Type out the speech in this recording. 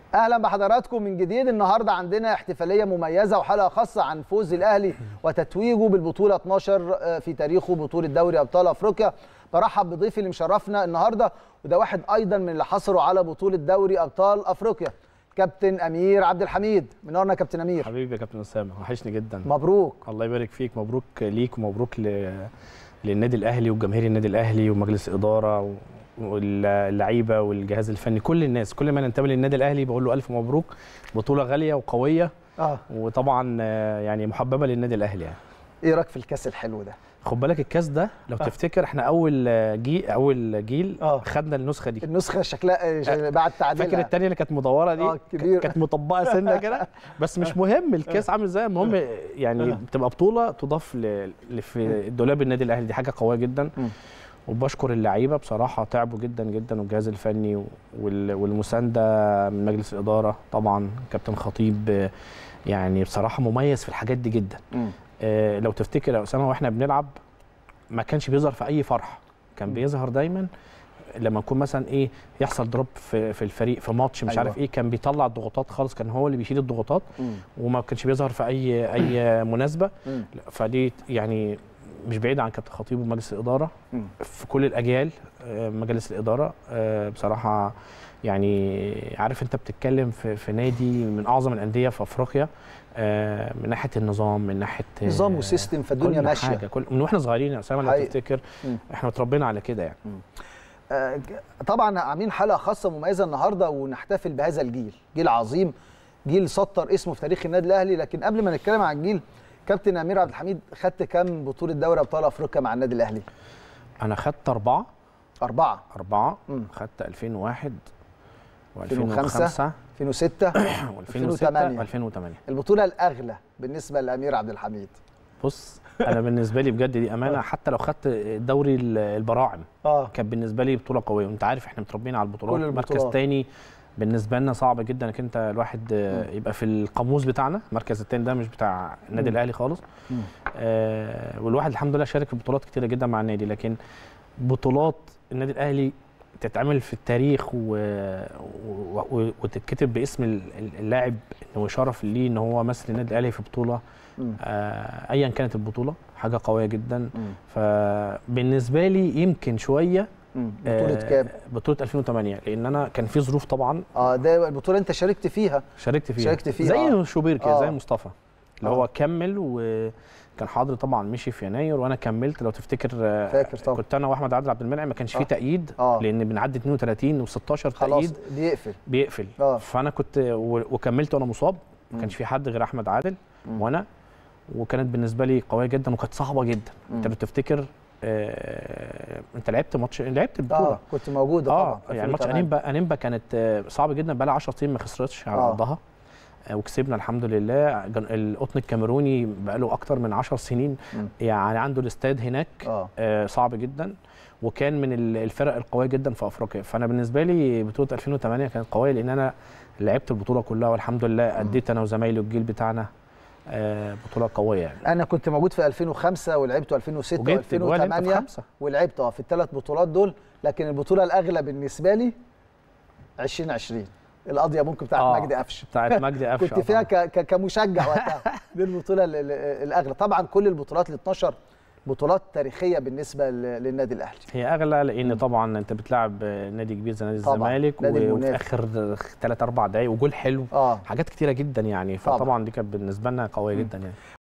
اهلا بحضراتكم من جديد النهارده عندنا احتفاليه مميزه وحلقه خاصه عن فوز الاهلي وتتويجه بالبطوله 12 في تاريخه بطوله دوري ابطال افريقيا برحب بضيفي اللي مشرفنا النهارده وده واحد ايضا من اللي حصلوا على بطوله دوري ابطال افريقيا كابتن امير عبد الحميد منورنا كابتن امير حبيبي يا كابتن اسامه وحشني جدا مبروك الله يبارك فيك مبروك ليك ومبروك ل... للنادي الاهلي وجماهير النادي الاهلي ومجلس الاداره و... واللعيبه والجهاز الفني كل الناس كل ما ننتمي للنادي الاهلي بقول له الف مبروك بطوله غاليه وقويه اه وطبعا آه، يعني محببه للنادي الاهلي يعني ايه رايك في الكاس الحلو ده خد بالك الكاس ده لو آه. تفتكر احنا اول جيل اول جيل آه. خدنا النسخه دي النسخه شكلها بعد تعديلها فاكر الثانيه اللي كانت مدوره دي آه، كبيرة. كانت مطبقه سنه كده بس مش مهم الكاس عامل ازاي المهم يعني بتبقى بطوله تضاف ل... ل- في دولاب النادي الاهلي دي حاجه قويه جدا مم. وبشكر اللعيبه بصراحه تعبوا جدا جدا والجهاز الفني وال... والمسانده من مجلس الاداره طبعا كابتن خطيب آه، يعني بصراحه مميز في الحاجات دي جدا مم. آه، لو تفتكر يا اسامه واحنا بنلعب ما كانش بيظهر في اي فرحه كان مم. بيظهر دايما لما يكون مثلا ايه يحصل دروب في, في الفريق في ماتش مش أيوة. عارف ايه كان بيطلع الضغوطات خالص كان هو اللي بيشيل الضغوطات مم. وما كانش بيظهر في اي اي مناسبه مم. فدي يعني مش بعيد عن كابتن خطيب ومجلس الاداره مم. في كل الاجيال آه، مجالس الاداره آه، بصراحه يعني عارف انت بتتكلم في, في نادي من اعظم الانديه في افريقيا آه، من ناحيه النظام من ناحيه آه، نظام وسيستم فالدنيا كل ماشيه حاجه كل من واحنا صغيرين يا اسامه لو حقيقي. تفتكر مم. احنا اتربينا على كده يعني آه، ج- طبعا عاملين حلقه خاصه مميزه النهارده ونحتفل بهذا الجيل جيل عظيم جيل سطر اسمه في تاريخ النادي الاهلي لكن قبل ما نتكلم عن الجيل كابتن امير عبد الحميد خدت كام بطوله دوري ابطال افريقيا مع النادي الاهلي انا خدت اربعه اربعه اربعه مم. خدت 2001 2005 و2005 2006 و2006 و2008 البطوله الاغلى بالنسبه لامير عبد الحميد بص انا بالنسبه لي بجد دي امانه حتى لو خدت دوري ال- البراعم اه كانت بالنسبه لي بطوله قويه وانت عارف احنا متربيين على البطولات كل مركز البطولات. تاني بالنسبه لنا صعب جدا انك انت الواحد آه، يبقى في القاموس بتاعنا المركز التاني ده مش بتاع النادي مم. الاهلي خالص مم. آه والواحد الحمد لله شارك في بطولات كتيره جدا مع النادي لكن بطولات النادي الاهلي تتعمل في التاريخ و... و... و... وتتكتب باسم ال- ال- اللاعب انه شرف ليه ان هو مثل النادي الاهلي في بطوله مم. آه ايا كانت البطوله حاجه قويه جدا مم. فبالنسبه لي يمكن شويه مم. بطوله آه، كام بطوله 2008 لان انا كان في ظروف طبعا اه ده البطوله انت شاركت فيها شاركت فيها شاركت فيها، زي آه. شوبير كده آه. زي مصطفى اللي آه. هو كمل وكان حاضر طبعا مشي في يناير وانا كملت لو تفتكر آه، فاكر طبعا. كنت انا واحمد عادل عبد المنعم ما كانش فيه آه. تأييد آه. لان بنعدي 32 و16 خلاص تأييد بيقفل بيقفل آه. فانا كنت و- وكملت وانا مصاب ما مم. كانش في حد غير احمد عادل مم. وانا وكانت بالنسبه لي قويه جدا وكانت صعبه جدا انت مم. لو تفتكر آه، انت لعبت ماتش لعبت البطوله اه كنت موجوده اه طبعا يعني ماتش 2008. انيمبا انيمبا كانت آه، صعبه جدا بقى لها 10 سنين ما خسرتش على آه. ارضها آه، وكسبنا الحمد لله جن- القطن الكاميروني بقى له اكتر من 10 سنين مم. يعني عنده الاستاد هناك اه آه، صعب جدا وكان من ال- الفرق القويه جدا في افريقيا فانا بالنسبه لي بطوله 2008 كانت قويه لان انا لعبت البطوله كلها والحمد لله اديت انا وزمايلي والجيل بتاعنا آه، بطوله قويه يعني انا كنت موجود في 2005 ولعبت 2006 وجبت جوال انت في و2008 خمسه ولعبت اه في الثلاث بطولات دول لكن البطوله الاغلى بالنسبه لي 2020 القضيه ممكن بتاعت آه، مجدي قفشه بتاعت مجدي قفشه كنت فيها ك- ك- كمشجع وقتها دي البطوله ال- ال- الاغلى طبعا كل البطولات ال 12 بطولات تاريخيه بالنسبه ل- للنادي الاهلي هي اغلى لان طبعا انت بتلعب نادي كبير زي نادي طبعاً، الزمالك نادي و- وفي المنافس. اخر 3 4 دقائق وجول حلو اه حاجات كتيره جدا يعني طبعاً. فطبعا دي كانت بالنسبه لنا قويه جدا يعني